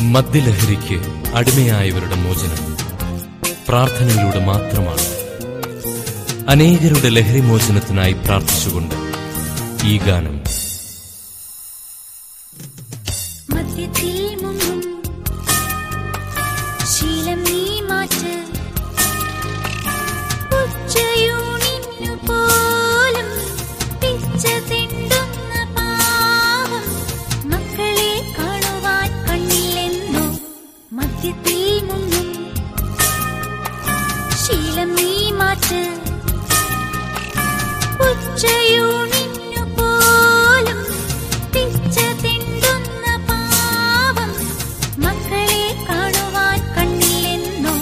മദ്യലഹരിക്ക് അടിമയായവരുടെ മോചനം പ്രാർത്ഥനയിലൂടെ മാത്രമാണ് അനേകരുടെ ലഹരി മോചനത്തിനായി പ്രാർത്ഥിച്ചുകൊണ്ട് ഈ ഗാനം മദ്യത്തിൽ മുങ്ങും ശീലം നീ മാറ്റ് ഉച്ചയൂണിനു പോലും പിച്ച തിണ്ടുന്ന പാവം മക്കളെ കാണുവാൻ കണ്ണില്ലെന്നോ മദ്യത്തിൽ മുങ്ങും ശീലം നീ മാറ്റ് ഉച്ചയൂണിനു പോലും പിച്ച തിണ്ടുന്ന പാവം മക്കളെ കാണുവാൻ കണ്ണില്ലെന്നോ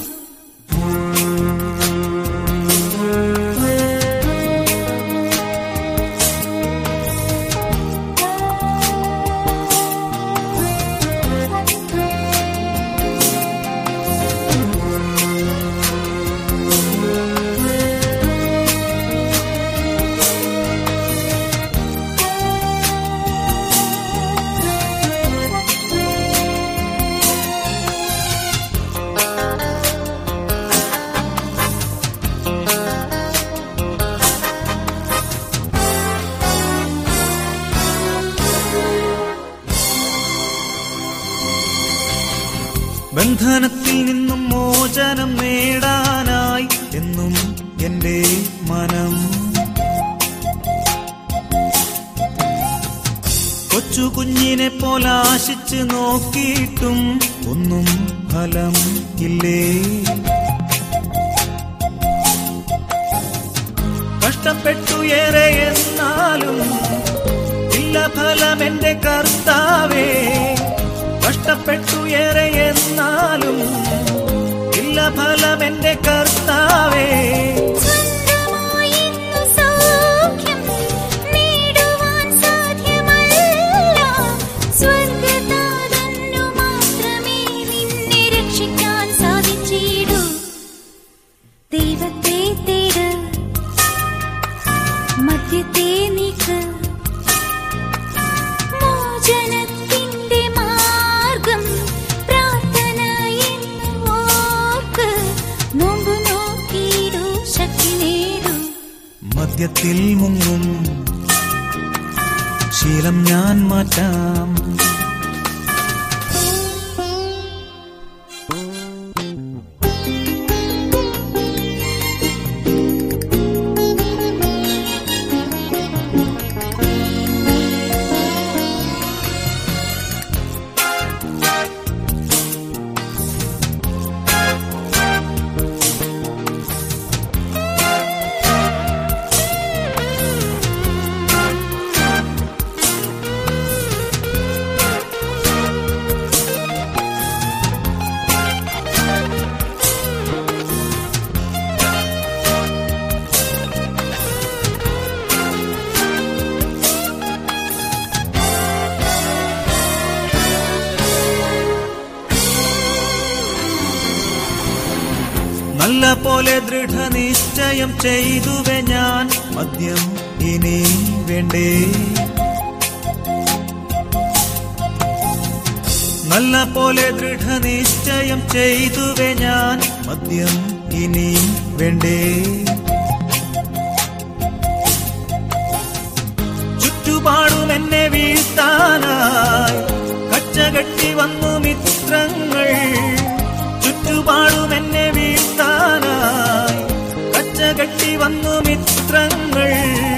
ബന്ധനത്തിൽ നിന്നും മോചനം നേടാനായി എന്നും എന്റെ മനം കൊച്ചു കുഞ്ഞിനെ പോലെ ആശിച്ച് നോക്കിയിട്ടും ഒന്നും ഫലം ഇല്ലേ കഷ്ടപ്പെട്ടു ഏറെ എന്നാലും ഇല്ല ഫലം എന്റെ കർത്താവേ കഷ്ടപ്പെട്ടു ഏറെ എന്നാലും ഇല്ല ഫലം എന്റെ കർത്താവേ സ്വന്തമായിന്നു സൗഖ്യം നേടുവാൻ സാധ്യമല്ല സ്വർഗതാതന്നു മാത്രമേ നിന്നെ രക്ഷിക്കാൻ സാധിച്ചിടൂ ദൈവത്തെ തേട് മദ്യത്തെ നീക്ക് മോചനത്തിന്റെ മാർഗം പ്രാർത്ഥന എന്ന് ഓർക്ക് നോമ്പു നോക്കിയിടൂ ശക്തി നേടൂ മദ്യത്തിൽ മുങ്ങും ശീലം ഞാൻ മാറ്റാം നല്ല പോലെ ദൃഢനിശ്ചയം ചെയ്തുവെ ഞാൻ മദ്യം ഇനി വേണ്ടേ നല്ല പോലെ ദൃഢനിശ്ചയം ചെയ്തുവെ ഞാൻ മദ്യം ഇനി വേണ്ടേ ചുറ്റുപാടും എന്നെ വീഴ്ത്താനായി കച്ചകെട്ടി വന്നു മിത്രങ്ങൾ ചുറ്റുപാടും എന്നെ വീഴ്ത്താനായി കച്ചകെട്ടി വന്നു മിത്രങ്ങൾ